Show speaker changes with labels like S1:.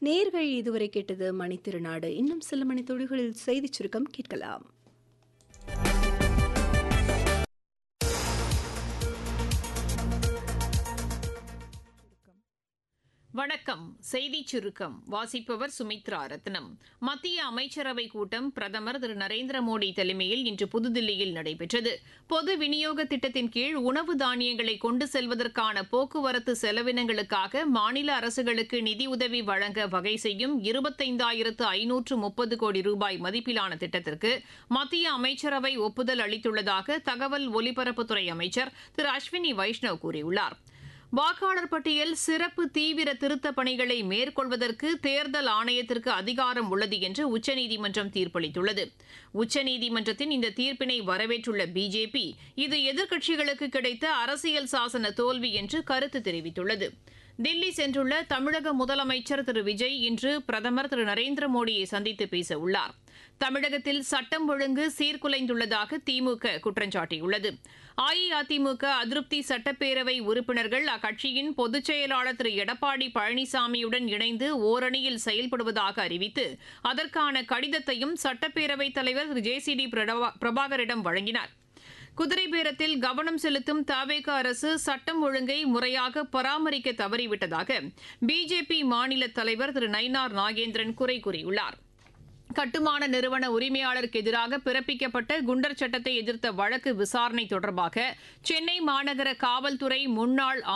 S1: நேர்கள் இதுவரை கேட்டது மணித்திருநாடு இன்னும் சில மணி தொழில்களில் செய்திச் சுருக்கம் கேட்கலாம்
S2: வணக்கம் செய்திச் சுருக்கம் வாசிப்பவர் சுமித்ரா ரத்னம் மத்திய அமைச்சரவை கூட்டம் பிரதமர் திரு நரேந்திர மோடி தலைமையில் இன்று புதுதில்லியில் நடைபெற்றது பொது விநியோக திட்டத்தின் கீழ் உணவு தானியங்களை கொண்டு செல்வதற்கான போக்குவரத்து செலவினங்களுக்காக மாநில அரசுகளுக்கு நிதியுதவி வழங்க வகை செய்யும் இருபத்தைந்தாயிரத்து ஐநூற்று முப்பது கோடி ரூபாய் மதிப்பிலான திட்டத்திற்கு மத்திய அமைச்சரவை ஒப்புதல் அளித்துள்ளதாக தகவல் ஒலிபரப்புத்துறை அமைச்சர் திரு அஸ்வினி வைஷ்ணவ் கூறியுள்ளார் வாக்காளர் பட்டியல் சிறப்பு தீவிர திருத்தப் பணிகளை மேற்கொள்வதற்கு தேர்தல் ஆணையத்திற்கு அதிகாரம் உள்ளது என்று உச்சநீதிமன்றம் தீர்ப்பளித்துள்ளது உச்சநீதிமன்றத்தின் இந்த தீர்ப்பினை வரவேற்றுள்ள பிஜேபி இது எதிர்க்கட்சிகளுக்கு கிடைத்த அரசியல் சாசன தோல்வி என்று கருத்து தெரிவித்துள்ளது தில்லி சென்றுள்ள தமிழக முதலமைச்சர் திரு விஜய் இன்று பிரதமர் திரு நரேந்திர மோடியை சந்தித்து பேச உள்ளார் தமிழகத்தில் சட்டம் ஒழுங்கு சீர்குலைந்துள்ளதாக திமுக குற்றம் சாட்டியுள்ளது அஇஅதிமுக அதிருப்தி சட்டப்பேரவை உறுப்பினர்கள் அக்கட்சியின் பொதுச் செயலாளர் திரு எடப்பாடி பழனிசாமியுடன் இணைந்து ஓரணியில் செயல்படுவதாக அறிவித்து அதற்கான கடிதத்தையும் சட்டப்பேரவைத் தலைவர் திரு ஜே சி டி பிரபாகரிடம் வழங்கினார் குதிரை பேரத்தில் கவனம் செலுத்தும் தவேக அரசு சட்டம் ஒழுங்கை முறையாக பராமரிக்க தவறிவிட்டதாக பிஜேபி மாநில தலைவர் திரு நயினார் நாகேந்திரன் குறை கூறியுள்ளார் கட்டுமான நிறுவன உரிமையாளருக்கு எதிராக பிறப்பிக்கப்பட்ட குண்டர் சட்டத்தை எதிர்த்த வழக்கு விசாரணை தொடர்பாக சென்னை மாநகர காவல்துறை முன்னாள்